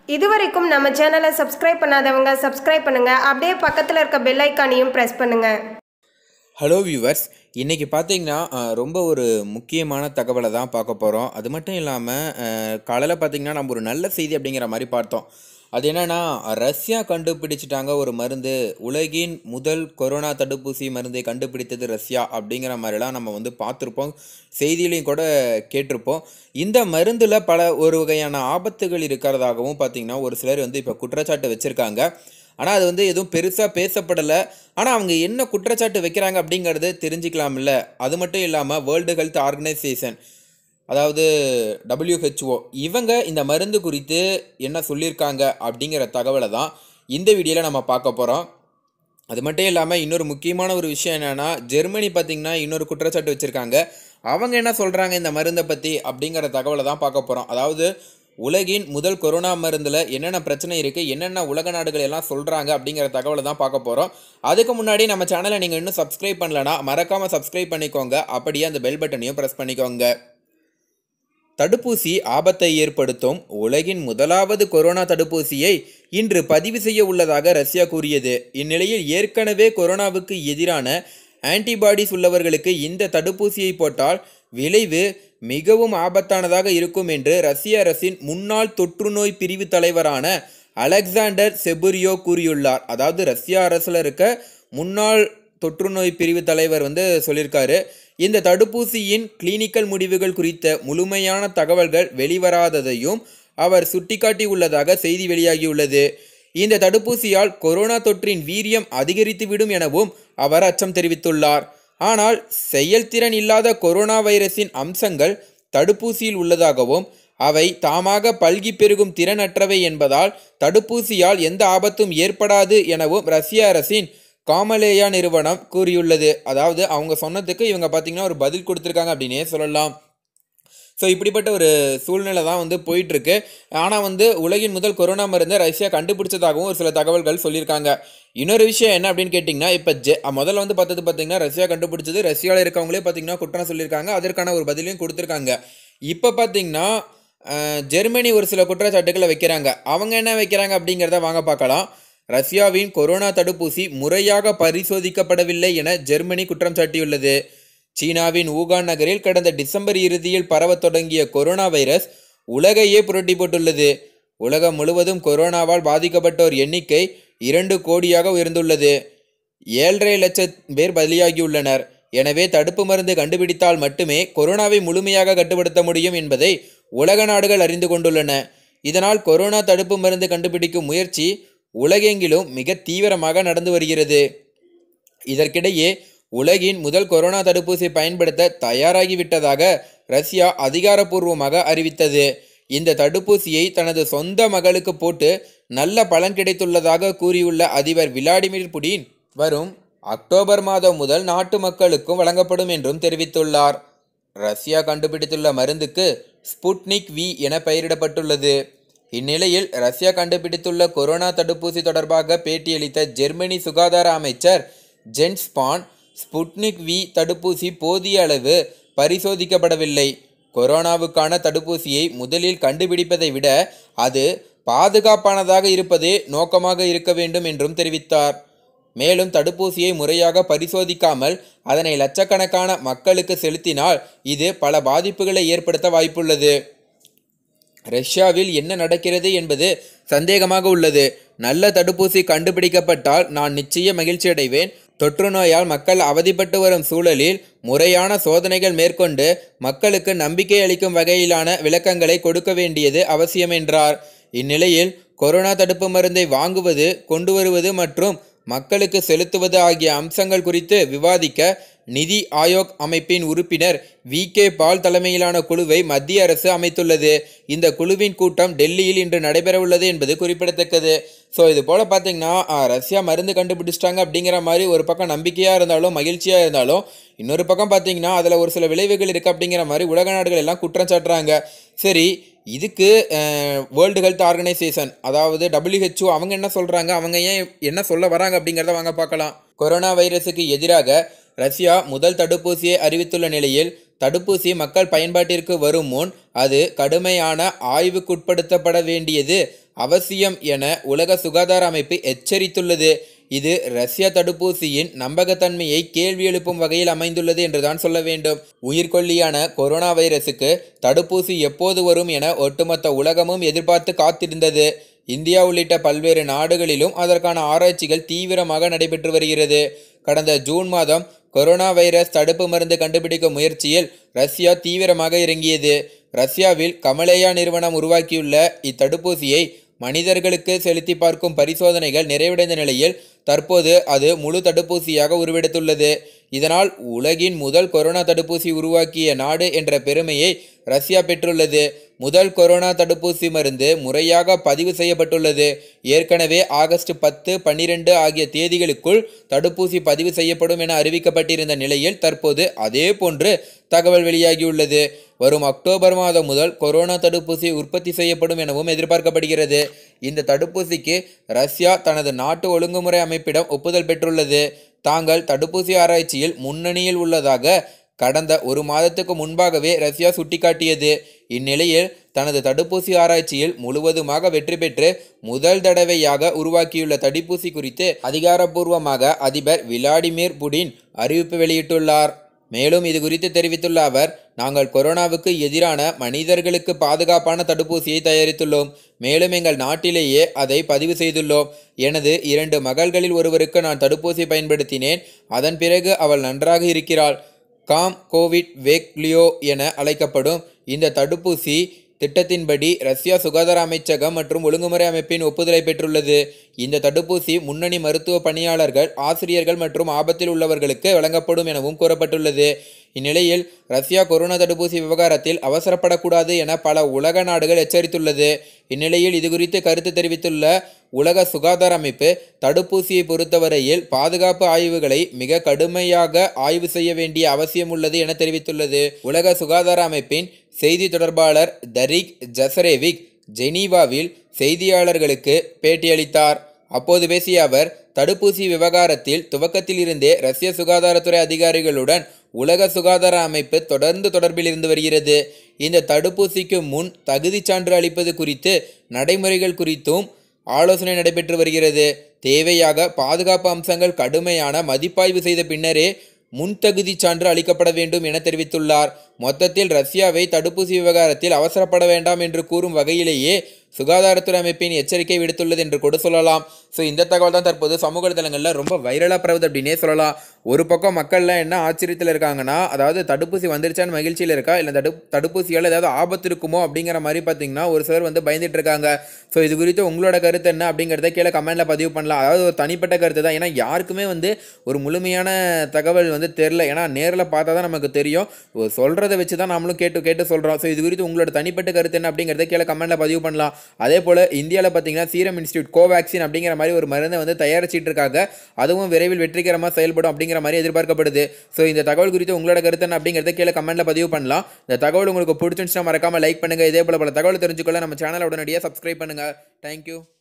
இதுவரைக்கும் நம்ம சேனலை சப்ஸ்கிரைப் பண்ணாதவங்க சப்ஸ்கிரைப் பண்ணுங்க அப்படியே பக்கத்தில் இருக்க பெல் ஐக்கானையும் ப்ரெஸ் பண்ணுங்க ஹலோ வியூவர்ஸ் இன்றைக்கி பார்த்தீங்கன்னா அஹ், ரொம்ப ஒரு முக்கியமான தகவலை தான் பார்க்க போகிறோம் அது மட்டும் இல்லாமல் காலையில் பார்த்தீங்கன்னா நம்ம ஒரு நல்ல செய்தி அப்படிங்கிற மாதிரி பார்த்தோம் அது என்னென்னா ரஷ்யா கண்டுபிடிச்சிட்டாங்க ஒரு மருந்து உலகின் முதல் கொரோனா தடுப்பூசி மருந்தை கண்டுபிடித்தது ரஷ்யா அப்படிங்கிற மாதிரிலாம் நம்ம வந்து பார்த்துருப்போம் செய்தியிலையும் கூட கேட்டிருப்போம் இந்த மருந்தில் பல ஒரு வகையான ஆபத்துகள் இருக்கிறதாகவும் பார்த்தீங்கன்னா ஒரு சிலர் வந்து இப்போ குற்றச்சாட்டு வச்சுருக்காங்க ஆனால் அது வந்து எதுவும் பெருசாக பேசப்படலை ஆனால் அவங்க என்ன குற்றச்சாட்டு வைக்கிறாங்க அப்படிங்கிறது தெரிஞ்சுக்கலாம்ல அது மட்டும் இல்லாமல் வேர்ல்டு ஹெல்த் ஆர்கனைசேஷன் அதாவது WHO இவங்க இந்த மருந்து குறித்து என்ன சொல்லியிருக்காங்க அப்படிங்கிற தகவலை தான் இந்த வீடியோவில் நம்ம பார்க்க போகிறோம் அது மட்டும் இல்லாமல் இன்னொரு முக்கியமான ஒரு விஷயம் என்னென்னா ஜெர்மனி பார்த்திங்கன்னா இன்னொரு குற்றச்சாட்டு வச்சுருக்காங்க அவங்க என்ன சொல்கிறாங்க இந்த மருந்தை பற்றி அப்படிங்கிற தகவலை தான் பார்க்க போகிறோம் அதாவது உலகின் முதல் கொரோனா மருந்தில் என்னென்ன பிரச்சனை இருக்குது என்னென்ன உலக நாடுகள் எல்லாம் சொல்கிறாங்க அப்படிங்கிற தகவலை தான் பார்க்க போகிறோம் அதுக்கு முன்னாடி நம்ம சேனலை நீங்கள் இன்னும் சப்ஸ்கிரைப் பண்ணலனா மறக்காமல் சப்ஸ்கிரைப் பண்ணிக்கோங்க அப்படியே அந்த பெல் பட்டனையும் ப்ரெஸ் பண்ணிக்கோங்க தடுப்பூசி ஆபத்தை ஏற்படுத்தும் உலகின் முதலாவது கொரோனா தடுப்பூசியை இன்று பதிவு செய்ய உள்ளதாக ரஷ்யா கூறியது இந்நிலையில் ஏற்கனவே கொரோனாவுக்கு எதிரான ஆன்டிபாடிஸ் உள்ளவர்களுக்கு இந்த தடுப்பூசியை போட்டால் விளைவு மிகவும் ஆபத்தானதாக இருக்கும் என்று ரஷ்ய அரசின் முன்னாள் தொற்றுநோய் பிரிவு தலைவரான அலெக்சாண்டர் செபுரியோ கூறியுள்ளார் அதாவது ரஷ்ய அரசில் இருக்க முன்னாள் தொற்றுநோய் பிரிவு தலைவர் வந்து சொல்லியிருக்காரு இந்த தடுப்பூசியின் கிளினிக்கல் முடிவுகள் குறித்த முழுமையான தகவல்கள் வெளிவராததையும் அவர் சுட்டிக்காட்டியுள்ளதாக செய்தி வெளியாகியுள்ளது இந்த தடுப்பூசியால் கொரோனா தொற்றின் வீரியம் அதிகரித்துவிடும் எனவும் அவர் அச்சம் தெரிவித்துள்ளார் ஆனால் செயல்திறன் இல்லாத கொரோனா வைரஸின் அம்சங்கள் தடுப்பூசியில் உள்ளதாகவும் அவை தாமாக பல்கி பெருகும் திறனற்றவை என்பதால் தடுப்பூசியால் எந்த ஆபத்தும் ஏற்படாது எனவும் ரஷ்ய அரசின் காமலேயா நிறுவனம் கூறியுள்ளது அதாவது அவங்க சொன்னதுக்கு இவங்க பார்த்தீங்கன்னா ஒரு பதில் கொடுத்துருக்காங்க அப்படின்னே சொல்லலாம் ஸோ இப்படிப்பட்ட ஒரு சூழ்நிலை தான் வந்து போயிட்டுருக்கு ஆனால் வந்து உலகின் முதல் கொரோனா மருந்தை ரஷ்யா கண்டுபிடிச்சதாகவும் ஒரு சில தகவல்கள் சொல்லியிருக்காங்க இன்னொரு விஷயம் என்ன அப்படின்னு கேட்டிங்கன்னா இப்போ ஜெ முதல்ல வந்து பார்த்தது பார்த்தீங்கன்னா ரஷ்யா கண்டுபிடிச்சது ரஷ்யாவில் இருக்கவங்களே பார்த்தீங்கன்னா குற்றம் சொல்லியிருக்காங்க அதற்கான ஒரு பதிலையும் கொடுத்துருக்காங்க இப்போ பார்த்தீங்கன்னா அஹ், ஜெர்மனி ஒரு சில குற்றச்சாட்டுகளை வைக்கிறாங்க அவங்க என்ன வைக்கிறாங்க அப்படிங்கிறத வாங்க பார்க்கலாம் ரஷ்யாவின் கொரோனா தடுப்பூசி முறையாக பரிசோதிக்கப்படவில்லை என ஜெர்மனி குற்றம் சாட்டியுள்ளது சீனாவின் ஊகான் நகரில் கடந்த டிசம்பர் இறுதியில் பரவத் தொடங்கிய கொரோனா வைரஸ் உலகையே புரட்டி போட்டுள்ளது உலகம் முழுவதும் கொரோனாவால் பாதிக்கப்பட்டோர் எண்ணிக்கை இரண்டு கோடியாக உயர்ந்துள்ளது ஏழரை லட்சம் பேர் பலியாகியுள்ளனர் எனவே தடுப்பு மருந்து கண்டுபிடித்தால் மட்டுமே கொரோனாவை முழுமையாக கட்டுப்படுத்த முடியும் என்பதை உலக நாடுகள் அறிந்து கொண்டுள்ளன இதனால் கொரோனா தடுப்பு மருந்து கண்டுபிடிக்கும் முயற்சி உலகெங்கிலும் மிக தீவிரமாக நடந்து வருகிறது இதற்கிடையே உலகின் முதல் கொரோனா தடுப்பூசி பயன்படுத்த தயாராகிவிட்டதாக ரஷ்யா அதிகாரப்பூர்வமாக அறிவித்தது இந்த தடுப்பூசியை தனது சொந்த மகளுக்கு போட்டு நல்ல பலன் கிடைத்துள்ளதாக கூறியுள்ள அதிபர் விளாடிமிர் புடின் வரும் அக்டோபர் மாதம் முதல் நாட்டு மக்களுக்கும் வழங்கப்படும் என்றும் தெரிவித்துள்ளார் ரஷ்யா கண்டுபிடித்துள்ள மருந்துக்கு ஸ்புட்னிக் வி என பெயரிடப்பட்டுள்ளது இந்நிலையில் ரஷ்யா கண்டுபிடித்துள்ள கொரோனா தடுப்பூசி தொடர்பாக பேட்டியளித்த ஜெர்மனி சுகாதார அமைச்சர் ஜென்ஸ் ஸ்பான் ஸ்புட்னிக் வி தடுப்பூசி போதிய அளவு பரிசோதிக்கப்படவில்லை கொரோனாவுக்கான தடுப்பூசியை முதலில் கண்டுபிடிப்பதை விட அது பாதுகாப்பானதாக இருப்பதே நோக்கமாக இருக்க வேண்டும் என்றும் தெரிவித்தார் மேலும் தடுப்பூசியை முறையாக பரிசோதிக்காமல் அதனை லட்சக்கணக்கான மக்களுக்கு செலுத்தினால் இது பல பாதிப்புகளை ஏற்படுத்த வாய்ப்புள்ளது ரஷ்யாவில் என்ன நடக்கிறது என்பது சந்தேகமாக உள்ளது நல்ல தடுப்பூசி கண்டுபிடிக்கப்பட்டால் நான் நிச்சய மகிழ்ச்சி அடைவேன் தொற்று நோயால் மக்கள் அவதிப்பட்டு வரும் சூழலில் முறையான சோதனைகள் மேற்கொண்டு மக்களுக்கு நம்பிக்கை அளிக்கும் வகையிலான விளக்கங்களை கொடுக்க வேண்டியது அவசியம் என்றார் இந்நிலையில் கொரோனா தடுப்பு மருந்தை வாங்குவது கொண்டு வருவது மற்றும் மக்களுக்கு செலுத்துவது ஆகிய அம்சங்கள் குறித்து விவாதிக்க நிதி ஆயோக் அமைப்பின் உறுப்பினர் வி கே பால் தலைமையிலான குழுவை மத்திய அரசு அமைத்துள்ளது இந்த குழுவின் கூட்டம் டெல்லியில் இன்று நடைபெறவுள்ளது என்பது குறிப்பிடத்தக்கது ஸோ இது போல் பார்த்தீங்கன்னா ஆ, ரஷ்யா மருந்து கண்டுபிடிச்சிட்டாங்க அப்படிங்கிற மாதிரி ஒரு பக்கம் நம்பிக்கையாக இருந்தாலும் மகிழ்ச்சியாக இருந்தாலும் இன்னொரு பக்கம் பார்த்தீங்கன்னா அதில் ஒரு சில விளைவுகள் இருக்குது அப்படிங்கிற மாதிரி உலக நாடுகள் எல்லாம் குற்றம் சாட்டுறாங்க சரி இதுக்கு வேர்ல்டு ஹெல்த் ஆர்கனைசேஷன் அதாவது WHO அவங்க என்ன சொல்கிறாங்க அவங்க ஏன் என்ன சொல்ல வராங்க அப்படிங்கிறத வாங்க பார்க்கலாம் கொரோனா வைரஸுக்கு எதிராக ரஷ்யா முதல் தடுப்பூசியை அறிவித்துள்ள நிலையில் தடுப்பூசி மக்கள் பயன்பாட்டிற்கு வரும் முன் அது கடுமையான ஆய்வுக்குட்படுத்தப்பட வேண்டியது அவசியம் என உலக சுகாதார அமைப்பு எச்சரித்துள்ளது இது ரஷ்ய தடுப்பூசியின் நம்பகத்தன்மையை கேள்வி எழுப்பும் வகையில் அமைந்துள்ளது என்றுதான் சொல்ல வேண்டும் உயிர்கொல்லியான கொரோனா வைரசுக்கு தடுப்பூசி எப்போது வரும் என ஒட்டுமொத்த உலகமும் எதிர்பார்த்து காத்திருந்தது இந்தியா உள்ளிட்ட பல்வேறு நாடுகளிலும் அதற்கான ஆராய்ச்சிகள் தீவிரமாக நடைபெற்று வருகிறது கடந்த ஜூன் மாதம் கொரோனா வைரஸ் தடுப்பு மருந்து கண்டுபிடிக்கும் முயற்சியில் ரஷ்யா தீவிரமாக இறங்கியது ரஷ்யாவில் கமலேயா நிறுவனம் உருவாக்கியுள்ள இத்தடுப்பூசியை மனிதர்களுக்கு செலுத்தி பார்க்கும் பரிசோதனைகள் நிறைவடைந்த நிலையில் தற்போது அது முழு தடுப்பூசியாக உருவெடுத்துள்ளது இதனால் உலகின் முதல் கொரோனா தடுப்பூசி உருவாக்கிய நாடு என்ற பெருமையை ரஷ்யா பெற்றுள்ளது முதல் கொரோனா தடுப்பூசி மருந்து முறையாக பதிவு செய்யப்பட்டுள்ளது ஏற்கனவே ஆகஸ்ட் பத்து பன்னிரெண்டு ஆகிய தேதிகளுக்குள் தடுப்பூசி பதிவு செய்யப்படும் என அறிவிக்கப்பட்டிருந்த நிலையில் தற்போது அதே போன்று தகவல் வெளியாகியுள்ளது வரும் அக்டோபர் மாதம் முதல் கொரோனா தடுப்பூசி உற்பத்தி செய்யப்படும் எனவும் எதிர்பார்க்கப்படுகிறது இந்த தடுப்பூசிக்கு ரஷ்யா தனது நாட்டு ஒழுங்குமுறை அமைப்பிடம் ஒப்புதல் பெற்றுள்ளது தாங்கள் தடுப்பூசி ஆராய்ச்சியில் முன்னணியில் உள்ளதாக கடந்த ஒரு மாதத்துக்கு முன்பாகவே ரஷ்யா சுட்டிக்காட்டியது இந்நிலையில் தனது தடுப்பூசி ஆராய்ச்சியில் முழுவதுமாக வெற்றி பெற்று முதல் தடவையாக உருவாக்கியுள்ள தடுப்பூசி குறித்து அதிகாரப்பூர்வமாக அதிபர் விளாடிமிர் புடின் அறிவிப்பு வெளியிட்டுள்ளார் மேலும் இது குறித்து தெரிவித்துள்ள அவர் நாங்கள் கொரோனாவுக்கு எதிரான மனிதர்களுக்கு பாதுகாப்பான தடுப்பூசியை தயாரித்துள்ளோம் மேலும் எங்கள் நாட்டிலேயே அதை பதிவு செய்துள்ளோம் எனது இரண்டு மகள்களில் ஒருவருக்கு நான் தடுப்பூசி பயன்படுத்தினேன் அதன் பிறகு அவள் நன்றாக இருக்கிறாள் காம் கோவிட் வேக்லியோ என அழைக்கப்படும் இந்த தடுப்பூசி திட்டத்தின்படி ரஷ்யா சுகாதார அமைச்சகம் மற்றும் ஒழுங்குமுறை அமைப்பின் ஒப்புதலை பெற்றுள்ளது இந்த தடுப்பூசி முன்னணி மருத்துவ பணியாளர்கள் ஆசிரியர்கள் மற்றும் ஆபத்தில் உள்ளவர்களுக்கு வழங்கப்படும் எனவும் கூறப்பட்டுள்ளது இந்நிலையில் ரஷ்யா கொரோனா தடுப்பூசி விவகாரத்தில் அவசரப்படக்கூடாது என பல உலக நாடுகள் எச்சரித்துள்ளது இந்நிலையில் இதுகுறித்து கருத்து தெரிவித்துள்ள உலக சுகாதார அமைப்பு தடுப்பூசியை பொறுத்தவரையில் பாதுகாப்பு ஆய்வுகளை மிக கடுமையாக ஆய்வு செய்ய வேண்டிய அவசியம் உள்ளது என தெரிவித்துள்ளது உலக சுகாதார அமைப்பின் செய்தி தொடர்பாளர் தரிக் ஜசரேவிக் ஜெனீவாவில் செய்தியாளர்களுக்கு பேட்டியளித்தார் அப்போது பேசிய அவர் தடுப்பூசி விவகாரத்தில் துவக்கத்தில் இருந்தே ரஷ்ய சுகாதாரத்துறை அதிகாரிகளுடன் உலக சுகாதார அமைப்பு தொடர்ந்து தொடர்பில் இருந்து வருகிறது இந்த தடுப்பூசிக்கு முன் தகுதிச் சான்று அளிப்பது குறித்து நடைமுறைகள் குறித்தும் ஆலோசனை நடைபெற்று வருகிறது தேவையாக பாதுகாப்பு அம்சங்கள் கடுமையான மதிப்பாய்வு செய்த பின்னரே முன்தகுதி சான்று அளிக்கப்பட வேண்டும் என தெரிவித்துள்ளார் மொத்தத்தில் ரஷ்யாவை தடுப்பூசி விவகாரத்தில் அவசரப்பட வேண்டாம் என்று கூறும் வகையிலேயே சுகாதாரத்துறை அமைப்பின் எச்சரிக்கை விடுத்துள்ளது என்று கூட சொல்லலாம் ஸோ இந்த தகவல் தான் தற்போது சமூக வலைதளங்களில் ரொம்ப வைரலாக பரவுது அப்படின்னே சொல்லலாம் ஒரு பக்கம் மக்கள்லாம் என்ன ஆச்சரியத்தில் இருக்காங்கன்னா அதாவது தடுப்பூசி வந்துருச்சான்னு மகிழ்ச்சியில் இருக்கா இல்லை தடு தடுப்பூசியால் ஏதாவது ஆபத்து இருக்குமோ அப்படிங்கிற மாதிரி பார்த்தீங்கன்னா ஒரு சிலர் வந்து பயந்துட்டு இருக்காங்க ஸோ இது குறித்து உங்களோட கருத்து என்ன அப்படிங்கிறத கீழே கமெண்ட்டில் பதிவு பண்ணலாம் அதாவது ஒரு தனிப்பட்ட கருத்து தான் ஏன்னா யாருக்குமே வந்து ஒரு முழுமையான தகவல் வந்து தெரில ஏன்னா நேரில் பார்த்தா தான் நமக்கு தெரியும் சொல்கிறத வச்சு தான் நம்மளும் கேட்டு கேட்டு சொல்கிறோம் ஸோ இது குறித்து உங்களோட தனிப்பட்ட கருத்து என்ன அப்படிங்கிறத கீழே கமெண்ட்டில் பதிவு பண்ணலாம் அதே போல் இந்தியாவில் பார்த்தீங்கன்னா சீரம் இன்ஸ்டியூட் கோவேக்சின் அப்படிங்கிற மாதிரி ஒரு மருந்தை வந்து தயாரிச்சிட்டு இருக்காங்க அதுவும் விரைவில் வெற்றிகரமாக செயல்படும் அப்படிங்கிற மாதிரி எதிர்பார்க்கப்படுது ஸோ இந்த தகவல் குறித்து உங்களோட கருத்து என்ன அப்படிங்கிறத கீழே கமெண்ட்டில் பதிவு பண்ணலாம் இந்த தகவல் உங்களுக்கு பிடிச்சிருந்துச்சுன்னா மறக்காமல் லைக் பண்ணுங்கள் இதே போல் பல தகவல் தெரிஞ்சுக்கொள்ள நம்ம சேனலை உடனடியாக சப்ஸ்கிரைப் பண்ணுங்கள் தேங்க்யூ